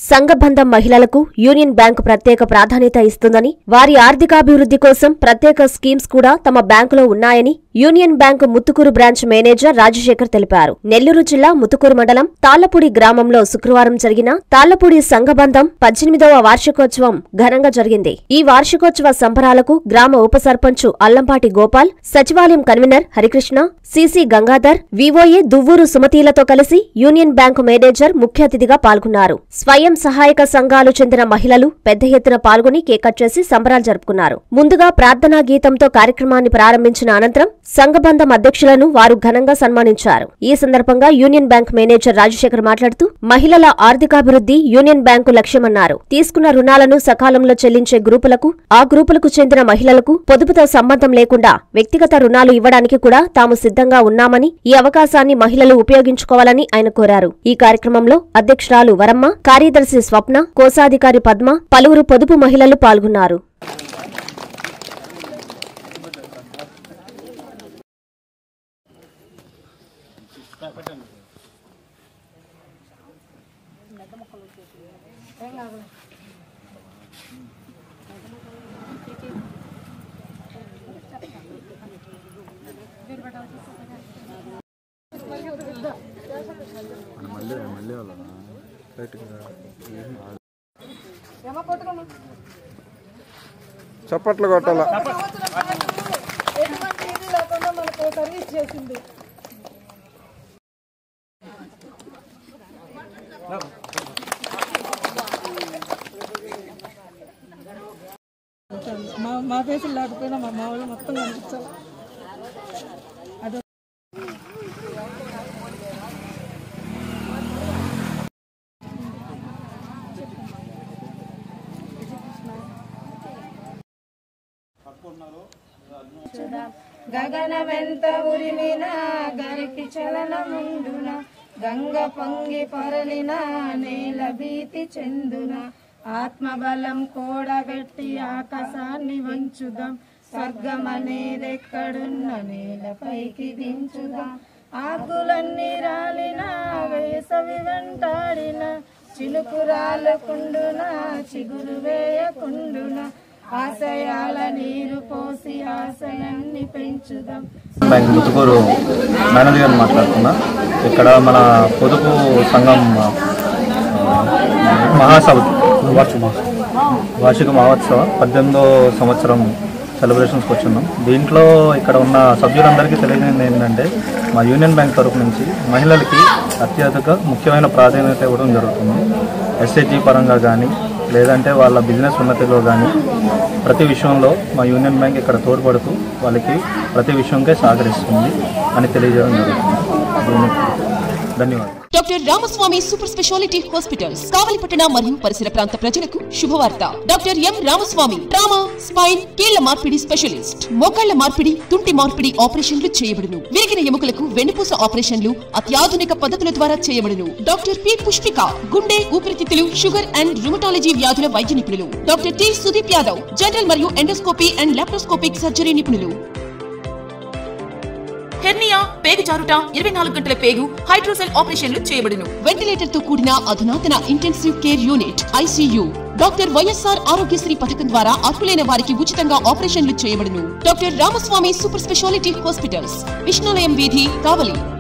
సంఘబంధం మహిళలకు union bank ప్రత్యేక ప్రాధాన్యత ఇస్తుందని వారి ఆర్థికాభివృద్ధి కోసం ప్రత్యేక స్కీమ్స్ కూడా తమ బ్యాంకులో ఉన్నాయని Union Bank Muthukur branch manager Rajasekhar తెలిపారు నెల్లూరు జిల్లా ముత్తుకూరు మండలం తాళ్లపూడి గ్రామంలో శుక్రవారం జరిగిన తాళ్లపూడి సంఘబంధం పద్దెనిమిదవ వార్షికోత్సవం ఘనంగా జరిగింది ఈ వార్షికోత్సవ సంబరాలకు గ్రామ ఉప సర్పంచ్ అల్లంపాటి గోపాల్ సచివాలయం convener Harikrishna CC Gangadhar VOA Duvvuru సుమతీలతో కలిసి యూనియన్ బ్యాంకు మేనేజర్ ముఖ్య అతిథిగా పాల్గొన్నారు స్వయం సహాయక సంఘాలు చెందిన మహిళలు పెద్ద ఎత్తున పాల్గొని కేక్ కట్ చేసి సంబరాలు జరుపుకున్నారు ముందుగా ప్రార్థనా గీతంతో కార్యక్రమాన్ని ప్రారంభించిన అనంతరం సంఘబంధం అధ్యక్షులను వారు ఘనంగా సన్మానించారు ఈ సందర్భంగా యూనియన్ బ్యాంక్ మేనేజర్ రాజశేఖర్ మాట్లాడుతూ మహిళల ఆర్థికాభివృద్ధి యూనియన్ బ్యాంకు లక్ష్యమన్నారు తీసుకున్న రుణాలను సకాలంలో చెల్లించే గ్రూపులకు ఆ గ్రూపులకు చెందిన మహిళలకు పొదుపుతో సంబంధం లేకుండా వ్యక్తిగత రుణాలు ఇవ్వడానికి కూడా తాము సిద్ధంగా ఉన్నామని ఈ అవకాశాన్ని మహిళలు ఉపయోగించుకోవాలని ఆయన కోరారు ఈ కార్యక్రమంలో అధ్యక్షురాలు వరమ్మ కార్యదర్శి స్వప్న కోశాధికారి పద్మ పలువురు పొదుపు మహిళలు పాల్గొన్నారు మళ్ళీ మళ్ళీ వాళ్ళ చప్పట్లు కొట్టాల ఎటువంటి ఇది లేకుండా మనకు సర్వీస్ చేసింది మా మా ఫేసులు లేకపోయినా మా మా వాళ్ళు మొత్తం కనిపించాలి అది గగనమెంత ఉరిమిన గరికి చలనముండున గంగ పొంగి పొరలిన నేల భీతి చెందున ఆత్మబలం కూడబెట్టి ఆకాశాన్ని వంచుదాం స్వర్గం అనేదెక్కడున్న నేలపైకి దించుదాం ఆకులన్నీ రాలిన వేసవి వెంటాడిన చినుకు రాలకుండున చిగురు వేయకుండున ఆశయాల నీరు పోసి ఆశయాన్ని పెంచుదాం బ్యాంక్ ముతుకూరు మేనేజర్ మాట్లాడుతున్నా ఇక్కడ మన పొదుపు సంఘం ఆ, మహాసభ వార్షిక మహోత్సవ పద్దెనిమిదో సంవత్సరం సెలబ్రేషన్స్కి వచ్చున్నాం దీంట్లో ఇక్కడ ఉన్న సభ్యులందరికీ తెలియజేయండి ఏంటంటే మా యూనియన్ బ్యాంక్ తరపు నుంచి మహిళలకి అత్యధిక ముఖ్యమైన ప్రాధాన్యత ఇవ్వడం జరుగుతుంది ఎస్హెచ్జి పరంగా కానీ లేదంటే వాళ్ళ బిజినెస్ ఉన్నతిలో కానీ ప్రతి విషయంలో మా యూనియన్ బ్యాంక్ ఇక్కడ తోడ్పడుతూ వాళ్ళకి ప్రతి విషయంకే సహకరిస్తుంది అని తెలియజేయడం జరుగుతుంది దీనికి ధన్యవాదాలు doctor Ramaswamy super speciality hospitals కావలిపట్టణ మరియు పరిసర ప్రాంత ప్రజలకు శుభవార్త doctor M Ramaswamy trauma spine కీళ్ల మార్పిడి స్పెషలిస్ట్ మోకాళ్ల మార్పిడి తుంటి మార్పిడి ఆపరేషన్లు చేయబడును విరిగిన ఎముకలకు వెన్నుపూస ఆపరేషన్లు అత్యాధునిక పద్ధతుల ద్వారా చేయబడును డాక్టర్ పి పుష్పిక గుండె ఊపిరితిత్తులు షుగర్ అండ్ రుమటాలజీ వ్యాధుల వైద్య నిపుణులు doctor T Sudeep Yadav general మరియు ఎండోస్కోపీ అండ్ లాప్రోస్కోపిక్ సర్జరీ నిపుణులు హెర్నియా పేగు జారుట ఇరవై నాలుగు గంటల పేగు హైడ్రోసెల్ ఆపరేషన్లు చేయబడును వెంటిలేటర్ తో కూడిన అధునాతన intensive care unit ICU doctor YSR Aarogyasri పథకం ద్వారా అర్హులైన వారికి ఉచితంగా ఆపరేషన్లు చేయబడును doctor Ramaswamy super speciality hospitals Vishnulayam వీధి కావలి